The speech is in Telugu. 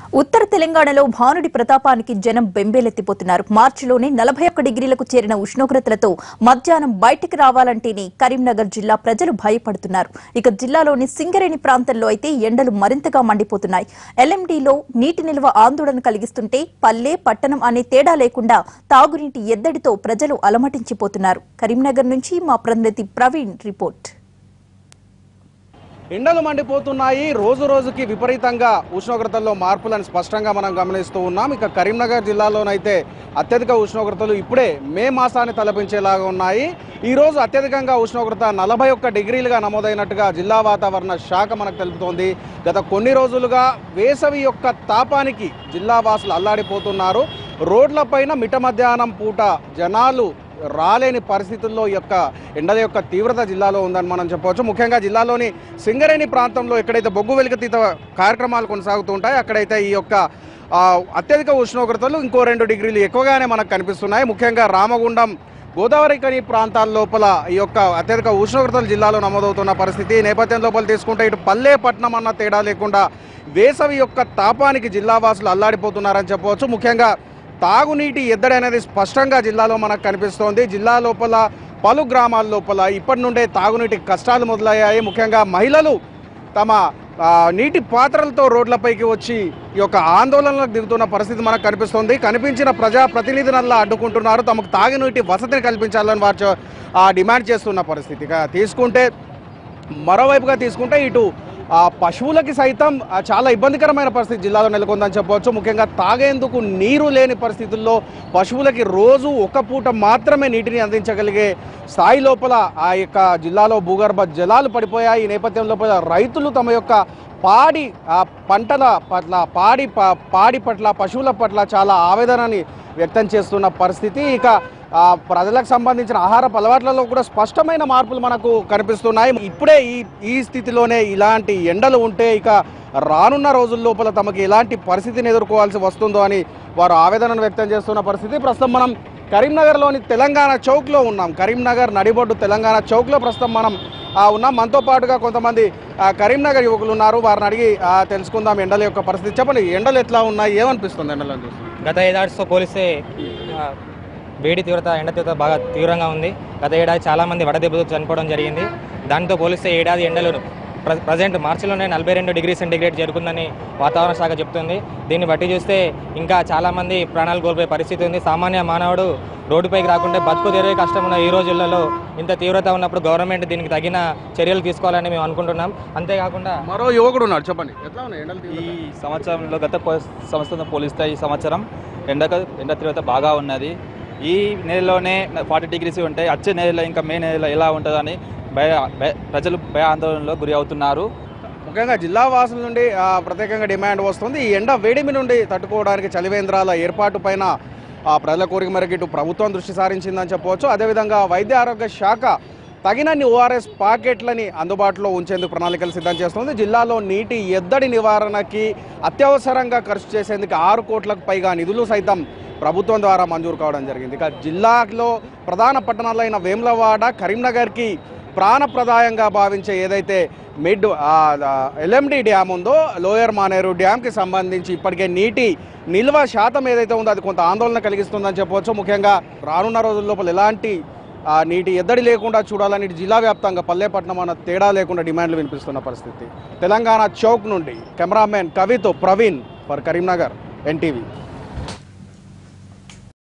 ఉత్తర తెలంగాణలో భానుడి ప్రతాపానికి జనం బెంబేలెత్తిపోతున్నారు మార్చిలోనే నలభై ఒక్క డిగ్రీలకు చేరిన ఉష్ణోగ్రతలతో మధ్యాహ్నం బయటికి రావాలంటేనే కరీంనగర్ జిల్లా ప్రజలు భయపడుతున్నారు ఇక జిల్లాలోని సింగరేణి ప్రాంతంలో అయితే ఎండలు మరింతగా మండిపోతున్నాయి ఎల్ఎండిలో నీటి నిల్వ ఆందోళన కలిగిస్తుంటే పల్లె పట్టణం అనే తేడా లేకుండా తాగునీటి ఎద్దడితో ప్రజలు అలమటించిపోతున్నారు కరీంనగర్ నుంచి మా ప్రతినిధి ప్రవీణ్ రిపోర్ట్ ఎండలు మండిపోతున్నాయి రోజు రోజుకి విపరీతంగా ఉష్ణోగ్రతల్లో మార్పులను స్పష్టంగా మనం గమనిస్తూ ఉన్నాం ఇక కరీంనగర్ జిల్లాలోనైతే అత్యధిక ఉష్ణోగ్రతలు ఇప్పుడే మే మాసాన్ని తలపించేలాగా ఉన్నాయి ఈ రోజు అత్యధికంగా ఉష్ణోగ్రత నలభై ఒక్క డిగ్రీలుగా నమోదైనట్టుగా జిల్లా వాతావరణ శాఖ మనకు తెలుపుతోంది గత కొన్ని రోజులుగా వేసవి యొక్క తాపానికి జిల్లా వాసులు అల్లాడిపోతున్నారు రోడ్లపైన మిట మధ్యాహ్నం పూట జనాలు రాలేని పరిస్థితుల్లో ఈ యొక్క ఎండల యొక్క తీవ్రత జిల్లాలో ఉందని మనం చెప్పవచ్చు ముఖ్యంగా జిల్లాలోని సింగరేణి ప్రాంతంలో ఎక్కడైతే బొగ్గు వెలికితీత కార్యక్రమాలు కొనసాగుతూ ఉంటాయి అక్కడైతే ఈ యొక్క ఆ, అత్యధిక ఉష్ణోగ్రతలు ఇంకో రెండు డిగ్రీలు ఎక్కువగానే మనకు కనిపిస్తున్నాయి ముఖ్యంగా రామగుండం గోదావరి కని ప్రాంతాల లోపల ఈ యొక్క అత్యధిక ఉష్ణోగ్రతలు జిల్లాలో నమోదవుతున్న పరిస్థితి ఈ నేపథ్యం లోపల తీసుకుంటే ఇటు పల్లె పట్నం అన్న తేడా లేకుండా వేసవి యొక్క తాపానికి జిల్లా వాసులు అల్లాడిపోతున్నారని చెప్పవచ్చు ముఖ్యంగా తాగునీటి ఎద్దడి అనేది స్పష్టంగా జిల్లాలో మనకు కనిపిస్తోంది జిల్లా లోపల పలు గ్రామాల లోపల ఇప్పటి నుండే తాగునీటి కష్టాలు మొదలయ్యాయి ముఖ్యంగా మహిళలు తమ ఆ, నీటి పాత్రలతో రోడ్లపైకి వచ్చి ఈ యొక్క ఆందోళనలకు దిగుతున్న పరిస్థితి మనకు కనిపిస్తోంది కనిపించిన ప్రజా ప్రతినిధులల్లా అడ్డుకుంటున్నారు తమకు తాగునీటి వసతిని కల్పించాలని వారు చ- ఆ, డిమాండ్ చేస్తున్న పరిస్థితి ఇక తీసుకుంటే మరోవైపుగా తీసుకుంటే ఇటు ఆ పశువులకి సైతం ఆ, చాలా ఇబ్బందికరమైన పరిస్థితి జిల్లాలో నెలకొందని చెప్పవచ్చు ముఖ్యంగా తాగేందుకు నీరు లేని పరిస్థితుల్లో పశువులకి రోజు ఒక పూట మాత్రమే నీటిని అందించగలిగే స్థాయి లోపల ఆ యొక్క జిల్లాలో భూగర్భ జలాలు పడిపోయాయి ఈ నేపథ్యం లోపల రైతులు తమ యొక్క పాడి ఆ పంటల పట్ల పాడి ప- పాడి పట్ల పశువుల పట్ల చాలా ఆవేదనని వ్యక్తం చేస్తున్న పరిస్థితి ఇక ఆ, ప్రజలకు సంబంధించిన ఆహారపు అలవాట్లలో కూడా స్పష్టమైన మార్పులు మనకు కనిపిస్తున్నాయి ఇప్పుడే ఈ ఈ స్థితిలోనే ఇలాంటి ఎండలు ఉంటే ఇక రానున్న రోజుల లోపల తమకు ఎలాంటి పరిస్థితిని ఎదుర్కోవాల్సి వస్తుందో అని వారు ఆవేదనను వ్యక్తం చేస్తున్న పరిస్థితి ప్రస్తుతం మనం కరీంనగర్లోని తెలంగాణ చౌక్లో ఉన్నాం కరీంనగర్ నడిబొడ్డు తెలంగాణ చౌక్లో ప్రస్తుతం మనం ఆ, ఉన్నాం మనతో పాటుగా కొంతమంది ఆ, కరీంనగర్ యువకులు ఉన్నారు వారిని అడిగి ఆ, తెలుసుకుందాం ఎండల యొక్క పరిస్థితి చెప్పండి ఎండలు ఎట్లా ఉన్నాయి ఏమనిపిస్తుంది ఎండలను చూసి గత ఏడాదితో పోలిస్తే ఆ, వేడి తీవ్రత ఎండ తీవ్రత బాగా తీవ్రంగా ఉంది గత ఏడాది చాలామంది వడదెబ్బతో చనిపోవడం జరిగింది దానితో పోలిస్తే ఈ ఏడాది ఎండలు ప్ర ప్రజెంట్ మార్చిలోనే నలభై రెండు డిగ్రీ సెంటిగ్రేడ్ చేరుకుందని వాతావరణ శాఖ చెప్తుంది దీన్ని బట్టి చూస్తే ఇంకా చాలామంది ప్రాణాలు కోల్పోయే పరిస్థితి ఉంది సామాన్య మానవుడు రోడ్డుపైకి రాకుంటే బతుకు తెరవే కష్టం ఉన్న ఈ రోజులలో ఇంత తీవ్రత ఉన్నప్పుడు గవర్నమెంట్ దీనికి తగిన చర్యలు తీసుకోవాలని మేము అనుకుంటున్నాం అంతేకాకుండా మరో యువకుడు ఉన్నాడు చెప్పండి ఎట్లా ఉన్నాయి ఎండలు ఈ తీవ్రత? సంవత్సరంలో గత ప- సంవత్సరంతో పోలిస్తే ఈ సంవత్సరం ఎండక ఎండ తీవ్రత బాగా ఉన్నది ఈ నెలలోనే ఫార్టీ డిగ్రీస్ ఉంటాయి వచ్చే నెలలో ఇంకా మే నెలలో ఎలా ఉంటుందని భయ భయ ప్రజలు భయ ఆందోళనలో గురి అవుతున్నారు ముఖ్యంగా జిల్లా వాసుల నుండి ఆ, ప్రత్యేకంగా డిమాండ్ వస్తుంది ఈ ఎండ వేడిమి నుండి తట్టుకోవడానికి చలివేంద్రాల ఏర్పాటు పైన ఆ, ప్రజల కోరిక మేరకు ఇటు ప్రభుత్వం దృష్టి సారించిందని చెప్పవచ్చు అదేవిధంగా వైద్య ఆరోగ్య శాఖ తగినన్ని ఓఆర్ఎస్ ప్యాకెట్లని అందుబాటులో ఉంచేందుకు ప్రణాళికలు సిద్ధం చేస్తుంది జిల్లాలో నీటి ఎద్దడి నివారణకి అత్యవసరంగా ఖర్చు చేసేందుకు ఆరు కోట్లకు పైగా నిధులు సైతం ప్రభుత్వం ద్వారా మంజూరు కావడం జరిగింది ఇక జిల్లాలో ప్రధాన పట్టణాలైన వేములవాడ కరీంనగర్కి ప్రాణప్రదాయంగా భావించే ఏదైతే మిడ్ ఎల్ఎండి డ్యామ్ ఉందో లోయర్ మానేరు డ్యామ్కి సంబంధించి ఇప్పటికే నీటి నిల్వ శాతం ఏదైతే ఉందో అది కొంత ఆందోళన కలిగిస్తుందని చెప్పవచ్చు ముఖ్యంగా రానున్న రోజుల లోపల ఎలాంటి ఆ, నీటి ఎద్దడి లేకుండా చూడాలని ఇటు జిల్లా వ్యాప్తంగా పల్లెపట్నం అన్న తేడా లేకుండా డిమాండ్లు వినిపిస్తున్న పరిస్థితి తెలంగాణ చౌక్ నుండి కెమెరామెన్ కవితో ప్రవీణ్ ఫర్ కరీంనగర్ ఎన్టీవీ